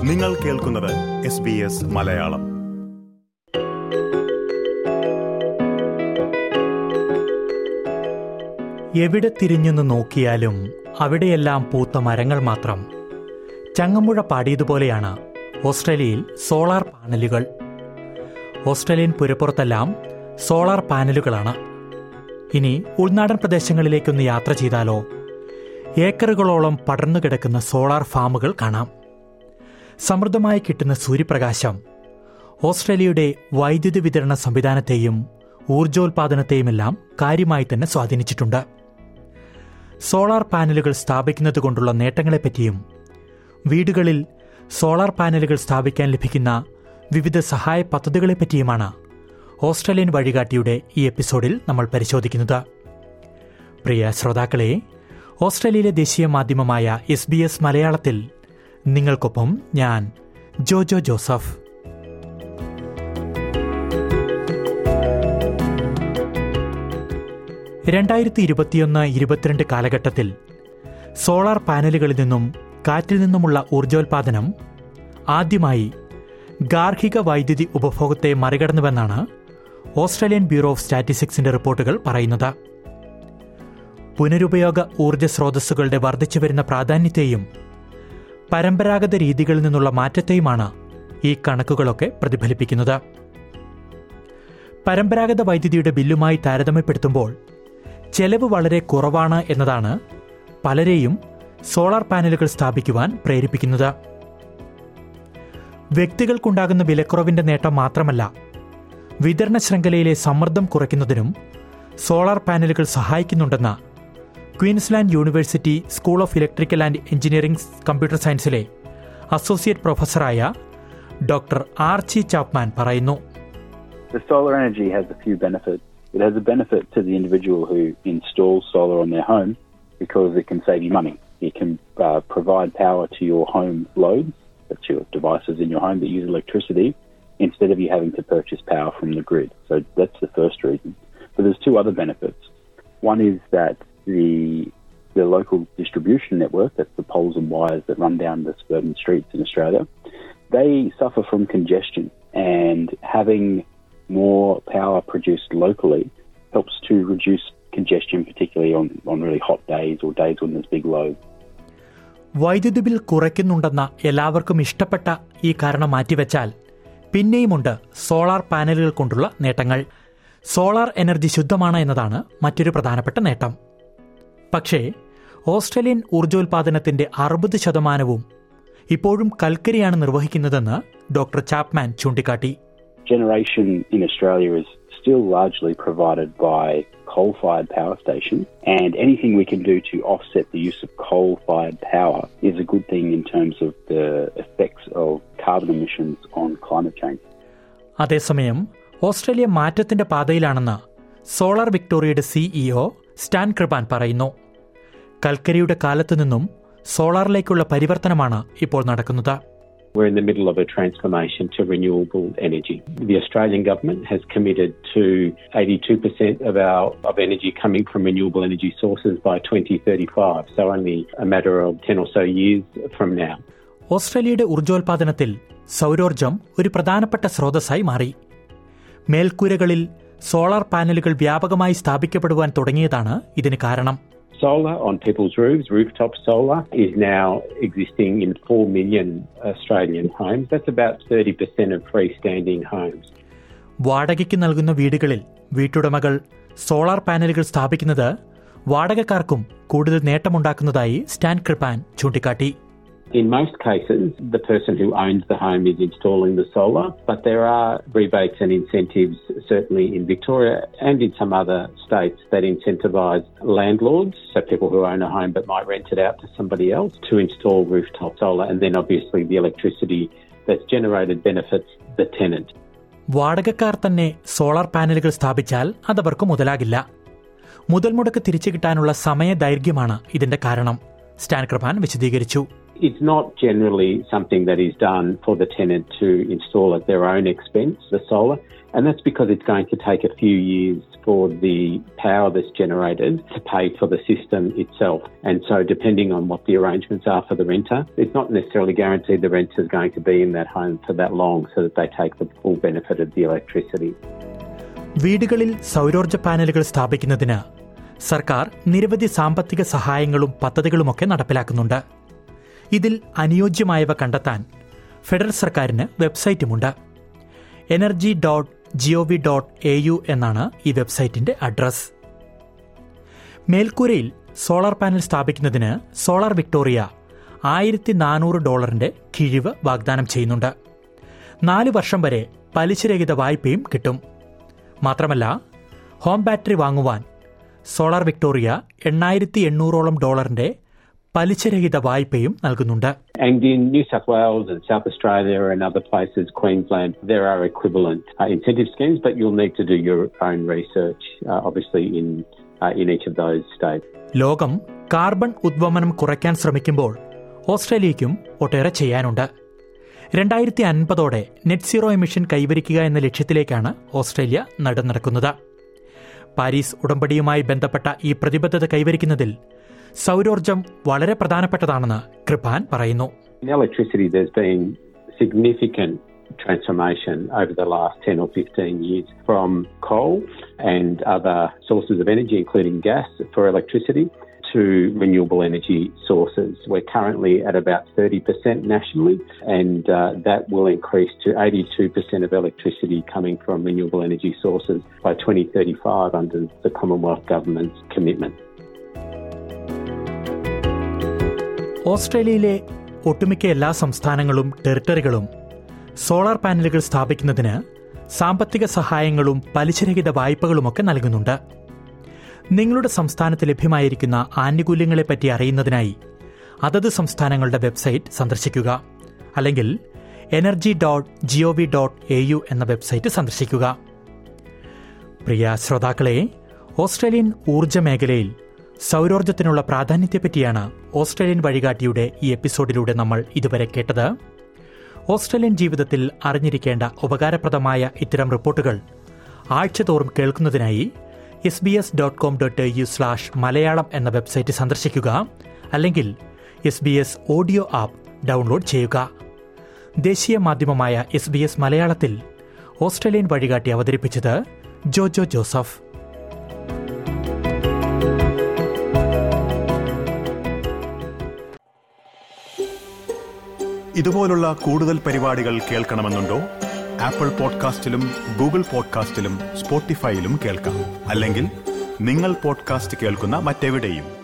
നിങ്ങൾ കേൾക്കുന്നത് S B S Malayalam എവിടെ തിരിഞ്ഞെന്ന് നോക്കിയാലും അവിടെയെല്ലാം പൂത്ത മരങ്ങൾ മാത്രം ചങ്ങമ്പുഴ പാടിയതുപോലെയാണ് ഓസ്ട്രേലിയയിൽ സോളാർ പാനലുകൾ ഓസ്ട്രേലിയൻ പുരപ്പുറത്തെല്ലാം സോളാർ പാനലുകളാണ് ഇനി ഉൾനാടൻ പ്രദേശങ്ങളിലേക്കൊന്ന് യാത്ര ചെയ്താലോ ഏക്കറുകളോളം പടർന്നു കിടക്കുന്ന സോളാർ ഫാമുകൾ കാണാം സമൃദ്ധമായി കിട്ടുന്ന സൂര്യപ്രകാശം ഓസ്ട്രേലിയയുടെ വൈദ്യുതി വിതരണ സംവിധാനത്തെയും ഊർജോൽപാദനത്തെയുമെല്ലാം കാര്യമായി തന്നെ സ്വാധീനിച്ചിട്ടുണ്ട് സോളാർ പാനലുകൾ സ്ഥാപിക്കുന്നതുകൊണ്ടുള്ള നേട്ടങ്ങളെപ്പറ്റിയും വീടുകളിൽ സോളാർ പാനലുകൾ സ്ഥാപിക്കാൻ ലഭിക്കുന്ന വിവിധ സഹായ പദ്ധതികളെപ്പറ്റിയുമാണ് ഓസ്ട്രേലിയൻ വഴികാട്ടിയുടെ ഈ എപ്പിസോഡിൽ നമ്മൾ പരിശോധിക്കുന്നത് പ്രിയ ശ്രോതാക്കളെ ഓസ്ട്രേലിയയിലെ ദേശീയ മാധ്യമമായ എസ് ബി എസ് മലയാളത്തിൽ നിങ്ങൾക്കൊപ്പം ഞാൻ ജോജോ ജോസഫ് രണ്ടായിരത്തി ഇരുപത്തിയൊന്ന് ഇരുപത്തിരണ്ട് കാലഘട്ടത്തിൽ സോളാർ പാനലുകളിൽ നിന്നും കാറ്റിൽ നിന്നുമുള്ള ഊർജോൽപാദനം ആദ്യമായി ഗാർഹിക വൈദ്യുതി ഉപഭോഗത്തെ മറികടന്നുവെന്നാണ് ഓസ്ട്രേലിയൻ ബ്യൂറോ ഓഫ് സ്റ്റാറ്റിസ്റ്റിക്സിന്റെ റിപ്പോർട്ടുകൾ പറയുന്നത് പുനരുപയോഗ ഊർജ്ജ സ്രോതസ്സുകളുടെ വർദ്ധിച്ചുവരുന്ന പ്രാധാന്യത്തെയും പരമ്പരാഗത രീതികളിൽ നിന്നുള്ള മാറ്റത്തെയുമാണ് ഈ കണക്കുകളൊക്കെ പ്രതിഫലിപ്പിക്കുന്നത് പരമ്പരാഗത വൈദ്യുതിയുടെ ബില്ലുമായി താരതമ്യപ്പെടുത്തുമ്പോൾ ചെലവ് വളരെ കുറവാണ് എന്നതാണ് പലരെയും സോളാർ പാനലുകൾ സ്ഥാപിക്കുവാൻ പ്രേരിപ്പിക്കുന്നത് വ്യക്തികൾക്കുണ്ടാകുന്ന വിലക്കുറവിന്റെ നേട്ടം മാത്രമല്ല വിതരണ ശൃംഖലയിലെ സമ്മർദ്ദം കുറയ്ക്കുന്നതിനും സോളാർ പാനലുകൾ സഹായിക്കുന്നുണ്ടെന്ന് Queensland university school of electrical and engineering computer സയൻസിലെ അസോസിയേറ്റ് പ്രൊഫസറായ ഡോക്ടർ ആർച്ചി ചാപ്മാൻ പറയുന്നു The solar energy has a few benefits. It has a benefit to the individual who installs solar on their home because it can save you money. It can uh, provide power to your home loads, that's your devices in your home that use electricity, instead of you having to purchase power from the grid. So that's the first reason. But there's two other benefits. One is that the the local distribution network, that's the poles and wires that run down the suburban streets in Australia, they suffer from congestion and having more power produced locally helps to reduce congestion, particularly on, on really hot days or days when there's big loads. വൈദ്യുതി bill കുറയ്ക്കുന്നുണ്ടെന്ന എല്ലാവർക്കും ഇഷ്ടപ്പെട്ട ഈ കാരണം മാറ്റിവെച്ചാൽ പിന്നെയുമുണ്ട് solar പാനലുകൾ കൊണ്ടുള്ള നേട്ടങ്ങൾ solar energy ശുദ്ധമാണ് എന്നതാണ് മറ്റൊരു പ്രധാനപ്പെട്ട നേട്ടം പക്ഷേ ഓസ്ട്രേലിയൻ ഊർജോൽപാദനത്തിന്റെ അറുപത് ശതമാനവും ഇപ്പോഴും കൽക്കരിയാണ് നിർവഹിക്കുന്നതെന്ന് ഡോക്ടർ ചാപ്മാൻ ചൂണ്ടിക്കാട്ടി Generation in Australia is still largely provided by coal-fired power stations, and anything we can do to offset the use of coal-fired power is a good thing in terms of the effects of carbon emissions on climate change. അതേസമയം Australia മാറ്റത്തിന്റെ പാതയിലാണെന്ന് solar വിക്ടോറിയയുടെ CEO Stan Krpan പറയുന്നു കൽക്കരിയുടെ കാലത്തു നിന്നും സോളാറിലേക്കുള്ള പരിവർത്തനമാണ് ഇപ്പോൾ നടക്കുന്നത് We're in the middle of a transformation to renewable energy. The Australian government has committed to 82% of our of energy coming from renewable energy sources by 2035. So only a matter of 10 or so years from now. ഓസ്ട്രേലിയയുടെ ഊർജോൽപാദനത്തിൽ സൗരോർജം ഒരു പ്രധാനപ്പെട്ട സ്രോതസ്സായി മാറി മേൽക്കൂരകളിൽ solar പാനലുകൾ വ്യാപകമായി സ്ഥാപിക്കപ്പെടുവാൻ തുടങ്ങിയതാണ് ഇതിന് കാരണം Solar on people's roofs, rooftop solar, is now existing in 4 million Australian homes. That's about 30% of freestanding homes. വാടകയ്ക്ക് നൽകുന്ന വീടുകളിൽ വീട്ടുടമകൾ സോളാർ പാനലുകൾ സ്ഥാപിക്കുന്നത് വാടകക്കാർക്കും കൂടുതൽ നേട്ടമുണ്ടാക്കുന്നതായി സ്റ്റാൻ കൃപാൻ ചൂണ്ടിക്കാട്ടി In most cases, the person who owns the home is installing the solar, but there are rebates and incentives, certainly in Victoria and in some other states, that incentivise landlords, so people who own a home but might rent it out to somebody else, to install rooftop solar, and then obviously the electricity that's generated benefits the tenant. വാടകക്കാർ തന്നെ solar പാനലുകൾ സ്ഥാപിച്ചാൽ അതവർക്ക് മുതലാകില്ല മുതൽ മുടക്ക് തിരിച്ചു കിട്ടാനുള്ള സമയദൈർഘ്യമാണ് ഇതിന്റെ കാരണം Stan കൃപാൻ വിശദീകരിച്ചു It's not generally something that is done for the tenant to install at their own expense, the solar, and that's because it's going to take a few years for the power that's generated to pay for the system itself. And so, depending on what the arrangements are for the renter, it's not necessarily guaranteed the renter is going to be in that home for that long so that they take the full benefit of the electricity. വീടുകളിൽ സൗരോർജ്ജ പാനലുകൾ സ്ഥാപിക്കുന്നതിന് സർക്കാർ നിരവധി സാമ്പത്തിക സഹായങ്ങളും പദ്ധതികളുമൊക്കെ നടപ്പിലാക്കുന്നുണ്ട് ഇതിൽ അനുയോജ്യമായവ കണ്ടെത്താൻ federal സർക്കാരിന് വെബ്സൈറ്റുമുണ്ട് energy dot G O V dot A U എന്നാണ് ഈ വെബ്സൈറ്റിന്റെ അഡ്രസ് മേൽക്കൂരയിൽ സോളാർ പാനൽ സ്ഥാപിക്കുന്നതിന് സോളാർ വിക്ടോറിയ ആയിരത്തി നാനൂറ് ഡോളറിന്റെ കിഴിവ് വാഗ്ദാനം ചെയ്യുന്നുണ്ട് നാല് വർഷം വരെ പലിശരഹിത വായ്പയും കിട്ടും മാത്രമല്ല ഹോം ബാറ്ററി വാങ്ങുവാൻ സോളാർ വിക്ടോറിയ എണ്ണായിരത്തി എണ്ണൂറോളം ഡോളറിന്റെ പലിശരഹിത വായ്പയും നൽകുന്നുണ്ട് And in New South Wales and South Australia and other places, Queensland, there are equivalent uh, incentive schemes, but you'll need to do your own research, uh, obviously, in, uh, in each of those states. ലോകം carbon ഉദ്വമനം കുറയ്ക്കാൻ ശ്രമിക്കുമ്പോൾ ഓസ്ട്രേലിയയ്ക്കും ഒട്ടേറെ ചെയ്യാനുണ്ട് രണ്ടായിരത്തി അൻപതോടെ net zero emission കൈവരിക്കുക എന്ന ലക്ഷ്യത്തിലേക്കാണ് Australia നടക്കുന്നത് പാരീസ് ഉടമ്പടിയുമായി ബന്ധപ്പെട്ട ഈ പ്രതിബദ്ധത കൈവരിക്കുന്നതിൽ സൗരോർജം വളരെ പ്രധാനപ്പെട്ടതാണെന്ന് കൃപാൻ പറയുന്നു In electricity, there's been significant transformation over the last 10 or 15 years from coal and other sources of energy, including gas, for electricity to renewable energy sources. We're currently at about 30% nationally, and uh, that will increase to 82% of electricity coming from renewable energy sources by 2035 under the Commonwealth Government's commitment. ഓസ്ട്രേലിയയിലെ ഒട്ടുമിക്ക എല്ലാ സംസ്ഥാനങ്ങളും ടെറിട്ടറികളും solar പാനലുകൾ സ്ഥാപിക്കുന്നതിന് സാമ്പത്തിക സഹായങ്ങളും പലിശരഹിത വായ്പകളുമൊക്കെ നൽകുന്നുണ്ട് നിങ്ങളുടെ സംസ്ഥാനത്ത് ലഭ്യമായിരിക്കുന്ന ആനുകൂല്യങ്ങളെപ്പറ്റി അറിയുന്നതിനായി അതത് സംസ്ഥാനങ്ങളുടെ വെബ്സൈറ്റ് സന്ദർശിക്കുക അല്ലെങ്കിൽ energy dot G O V dot A U എന്ന വെബ്സൈറ്റ് സന്ദർശിക്കുക പ്രിയ ശ്രോതാക്കളെ ഓസ്ട്രേലിയൻ ഊർജ്ജ മേഖലയിൽ സൗരോർജ്ജത്തിനുള്ള പ്രാധാന്യത്തെപ്പറ്റിയാണ് ഓസ്ട്രേലിയൻ വഴികാട്ടിയുടെ ഈ എപ്പിസോഡിലൂടെ നമ്മൾ ഇതുവരെ കേട്ടത് ഓസ്ട്രേലിയൻ ജീവിതത്തിൽ അറിഞ്ഞിരിക്കേണ്ട ഉപകാരപ്രദമായ ഇത്തരം റിപ്പോർട്ടുകൾ ആഴ്ചതോറും കേൾക്കുന്നതിനായി S B S dot com dot U slash Malayalam എന്ന വെബ്സൈറ്റ് സന്ദർശിക്കുക അല്ലെങ്കിൽ S B S audio app download ചെയ്യുക ദേശീയ മാധ്യമമായ എസ് ബി എസ് മലയാളത്തിൽ ഓസ്ട്രേലിയൻ വഴികാട്ടി അവതരിപ്പിച്ചത് ജോജോ ജോസഫ് ഇതുപോലുള്ള കൂടുതൽ പരിപാടികൾ കേൾക്കണമെന്നുണ്ടോ ആപ്പിൾ പോഡ്കാസ്റ്റിലും ഗൂഗിൾ പോഡ്കാസ്റ്റിലും സ്പോട്ടിഫൈയിലും കേൾക്കാം അല്ലെങ്കിൽ നിങ്ങൾ പോഡ്കാസ്റ്റ് കേൾക്കുന്ന മറ്റെവിടെയും